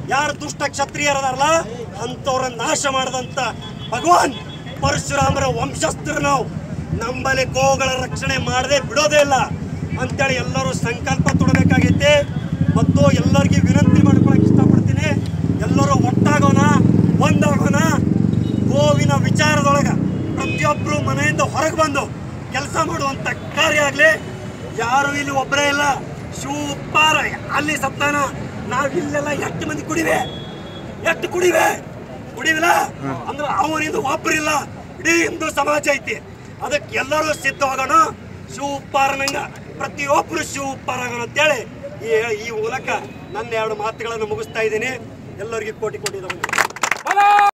ಯಾರು ದುಷ್ಟ ಕ್ಷತ್ರಿಯರದಾರಲ್ಲ ಅಂಥವ್ರನ್ನ ನಾಶ ಮಾಡದಂತ ಭಗವಾನ್ ಪರಶುರಾಮರ ವಂಶಸ್ಥರು ನಾವು ನಮ್ಮಲ್ಲಿ ಗೋಗಳ ರಕ್ಷಣೆ ಮಾಡದೆ ಬಿಡೋದೇ ಇಲ್ಲ ಅಂತೇಳಿ ಎಲ್ಲರೂ ಸಂಕಲ್ಪ ತೊಡಬೇಕಾಗೈತೆ ಮತ್ತು ಎಲ್ಲರಿಗೂ ವಿನಂತಿ ಮಾಡ್ಕೊಳಕ್ ಇಷ್ಟಪಡ್ತೀನಿ ಎಲ್ಲರೂ ಒಟ್ಟಾಗೋಣ ಒಂದಾಗೋಣ ಗೋವಿನ ವಿಚಾರದೊಳಗ ಪ್ರತಿಯೊಬ್ಬರು ಮನೆಯಿಂದ ಹೊರಗೆ ಬಂದು ಕೆಲಸ ಮಾಡುವಂತ ಕಾರ್ಯ ಆಗ್ಲಿ ಯಾರು ಇಲ್ಲಿ ಒಬ್ಬರೇ ಇಲ್ಲ ಶಿವಪಾರ ಅಲ್ಲಿ ಸತ್ತಾನ ನಾವ್ ಇಲ್ಲೆಲ್ಲ ಎಷ್ಟು ಮಂದಿ ಕುಡಿವೆ ಎಷ್ಟು ಕುಡಿವೆ ಕುಡಿವಿಲ್ಲ ಅಂದ್ರೆ ಅವನಿಂದ ಒಬ್ಬರಿಲ್ಲ ಇಡೀ ಹಿಂದೂ ಸಮಾಜ ಐತಿ ಅದಕ್ಕೆ ಎಲ್ಲರೂ ಸಿದ್ಧವಾಗೋಣ ಶಿವಪಾರನಂಗ ಪ್ರತಿಯೊಬ್ಬರು ಶಿವಪಾರಾಗೋಣ ಅಂತೇಳಿ ಈ ಈ ಮೂಲಕ ನನ್ನ ಎರಡು ಮಾತುಗಳನ್ನು ಮುಗಿಸ್ತಾ ಇದ್ದೀನಿ ಎಲ್ಲರಿಗೂ ಕೋಟಿ ಕೋಟಿ ಧನ್ಯವಾದ